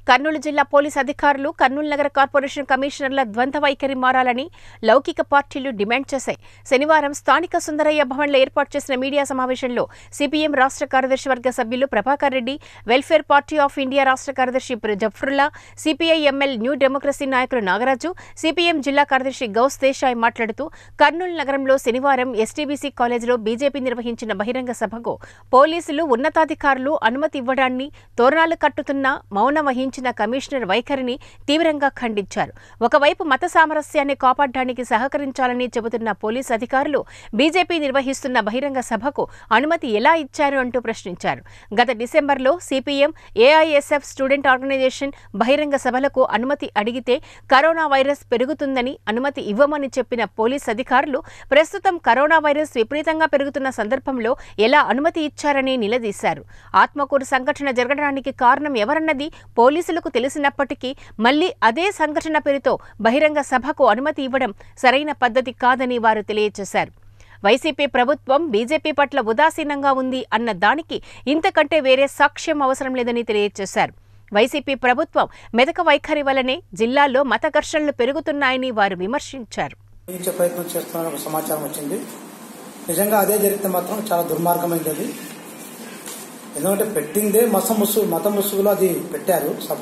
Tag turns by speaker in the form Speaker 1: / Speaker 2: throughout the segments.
Speaker 1: కర్నూలు జిల్లా పోలీస్ అధికారులు కర్నూలు నగర కార్పొరేషన్ కమిషనర్ల ద్వంద్వ వైఖరి మారాలని లౌకిక పార్టీలు డిమాండ్ చేశాయి శనివారం స్థానిక సుందరయ్య భవన్లో ఏర్పాటు చేసిన మీడియా సమావేశంలో సిపిఎం రాష్ట్ర కార్యదర్శి వర్గ సభ్యులు Prabhakar Reddy welfare party of India రాష్ట్ర కార్యదర్శి Jafrulla CPI ML new democracy నాయకులు నాగరాజు సిపిఎం జిల్లా కార్యదర్శి గౌస్ దేశాయ్ మాట్లాడుతూ కర్నూలు నగరంలో శనివారం ఎస్టీబీసీ కాలేజీలో బీజేపీ నిర్వహించిన బహిరంగ సభకు పోలీసులు ఉన్నతాధికారులు అనుమతి ఇవ్వడాన్ని తోరణాలు కట్టుతున్న మౌనం వహించిన కమిషనర్ వైఖరిని తీవ్రంగా ఖండించారు ఒకవైపు మత సామరస్యాన్ని కాపాడడానికి సహకరించాలని చెబుతున్న పోలీస్ అధికారులు బీజేపీ నిర్వహిస్తున్న బహిరంగ సభకు అనుమతి ఎలా ఇచ్చారు అంటూ ప్రశ్నించారు గత డిసెంబర్లో సిపిఎం ఏఐఎస్ఎఫ్ స్టూడెంట్ ఆర్గనైజేషన్ బహిరంగ సభలకు అనుమతి అడిగితే కరోనా వైరస్ పెరుగుతుందని అనుమతి ఇవ్వమని చెప్పిన పోలీస్ అధికారులు ప్రస్తుతం కరోనా వైరస్ విపరీతంగా పెరుగుతున్న సందర్భంలో ఎలా అనుమతి ఇచ్చారని నిలదీశారు ఆత్మకూరు సంఘటన జరగడానికి కారణం ఎవరన్నది పోలీసులకు తెలిసినప్పటికీ మళ్లీ అదే సంఘటన పేరుతో బహిరంగ సభకు అనుమతి ఇవ్వడం సరైన పద్ధతి కాదని వారు తెలియజేశారు వైసీపీ ప్రభుత్వం బీజేపీ పట్ల ఉదాసీనంగా ఉంది అన్న దానికి ఇంతకంటే వేరే సాక్ష్యం అవసరం లేదని తెలియజేశారు వైసీపీ ప్రభుత్వం మెతక వైఖరి వల్లనే జిల్లాలో మత ఘర్షణలు పెరుగుతున్నాయని వారు విమర్శించారు
Speaker 2: ఇచ్చే ప్రయత్నం చేస్తున్న ఒక సమాచారం వచ్చింది నిజంగా అదే జరిగితే మాత్రం చాలా దుర్మార్గమైనది అది ఎందుకంటే పెట్టిందే మత ముసు మత ముసుగులో అది పెట్టారు సభ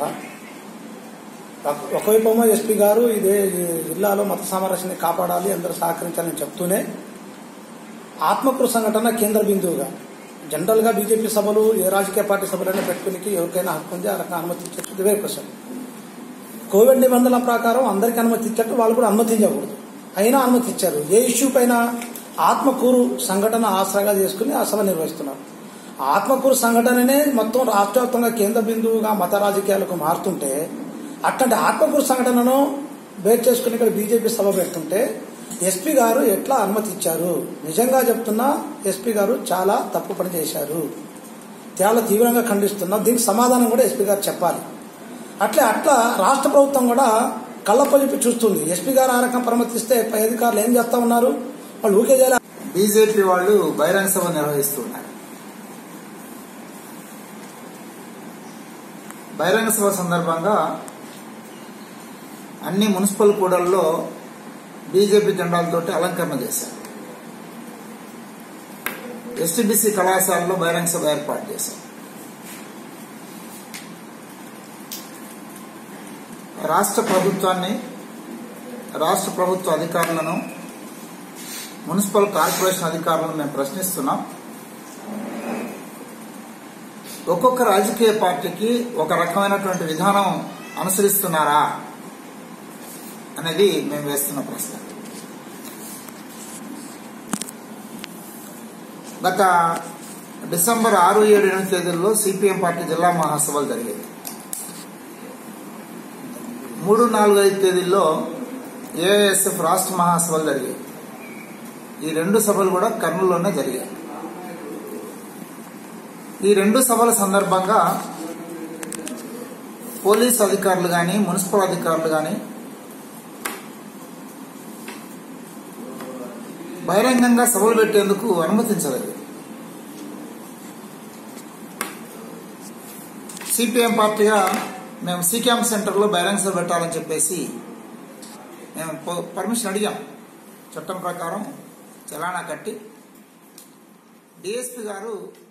Speaker 2: ఒక- ఒకవైపు ఏమో ఎస్పీ గారు ఇదే ఈ జిల్లాలో మత సామరస్యాన్ని కాపాడాలి అందరూ సహకరించాలని చెప్తూనే ఆత్మకూరు సంఘటన కేంద్ర బిందువుగా జనరల్ గా బీజేపీ సభలు ఏ రాజకీయ పార్టీ సభలైనా పెట్టుకునికి ఎవరికైనా హక్కు ఉంది ఆ రకంగా అనుమతి ఇచ్చచ్చు ఇదే క్వశ్చన్ కోవిడ్ నిబంధనల ప్రకారం అందరికీ అనుమతి ఇచ్చట్టు వాళ్ళు కూడా అనుమతించకూడదు అయినా అనుమతి ఇచ్చారు ఏ ఇష్యూ పైన ఆత్మకూరు సంఘటన ఆసరాగా చేసుకుని ఆ సభ నిర్వహిస్తున్నారు ఆత్మకూరు సంఘటననే మొత్తం రాష్ట్ర వ్యాప్తంగా కేంద్ర బిందువుగా మత రాజకీయాలకు మారుతుంటే అట్లాంటి ఆత్మకూరు సంఘటనను బేర్ చేసుకుని ఇక్కడ బీజేపీ సభ పెడుతుంటే ఎస్పీ గారు ఎట్లా అనుమతి ఇచ్చారు నిజంగా చెప్తున్నా ఎస్పీ గారు చాలా తప్పు పని చేశారు చాలా తీవ్రంగా ఖండిస్తున్నా దీనికి సమాధానం కూడా ఎస్పీ గారు చెప్పాలి అట్లే అట్లా రాష్ట్ర ప్రభుత్వం కూడా కళ్ళప్పలిపి చూస్తుంది ఎస్పీ గారు ఆ రకం పరమతిస్తే పై అధికారులు ఏం చేస్తా ఉన్నారు వాళ్ళు ఊకే చేయాలి
Speaker 3: బీజేపీ వాళ్ళు బహిరంగ సభ నిర్వహిస్తున్నారు బహిరంగ సభ సందర్భంగా అన్ని మున్సిపల్ కూడల్లో బీజేపీ జెండాలతోటి అలంకరణ చేశారు ఎస్టీబీసీ కళాశాలలో బహిరంగ సభ ఏర్పాటు చేశారు రాష్ట్ర ప్రభుత్వాన్ని రాష్ట్ర ప్రభుత్వ అధికారులను మున్సిపల్ కార్పొరేషన్ అధికారులను మేము ప్రశ్నిస్తున్నాం ఒక్కొక్క రాజకీయ పార్టీకి ఒక రకమైనటువంటి విధానం అనుసరిస్తున్నారా అనేది మేము వేస్తున్న ప్రశ్న గత డిసెంబర్ ఆరు ఏడు ఎనిమిది తేదీల్లో సిపిఎం పార్టీ జిల్లా మహాసభలు జరిగాయి మూడు నాలుగు ఐదు తేదీల్లో ఏఐఎస్ఎఫ్ రాష్ట్ర మహాసభలు జరిగాయి ఈ రెండు సభలు కూడా కర్నూలులోనే జరిగాయి ఈ రెండు సభల సందర్భంగా పోలీస్ అధికారులు కానీ మున్సిపల్ అధికారులు కానీ బహిరంగంగా సభలు పెట్టేందుకు అనుమతించలేదు సిపిఎం పార్టీగా మేము సి క్యాంప్ సెంటర్లో బహిరంగ సభ పెట్టాలని చెప్పేసి మేము ప- పర్మిషన్ అడిగాం చట్టం ప్రకారం చలానా కట్టి డిఎస్పి గారు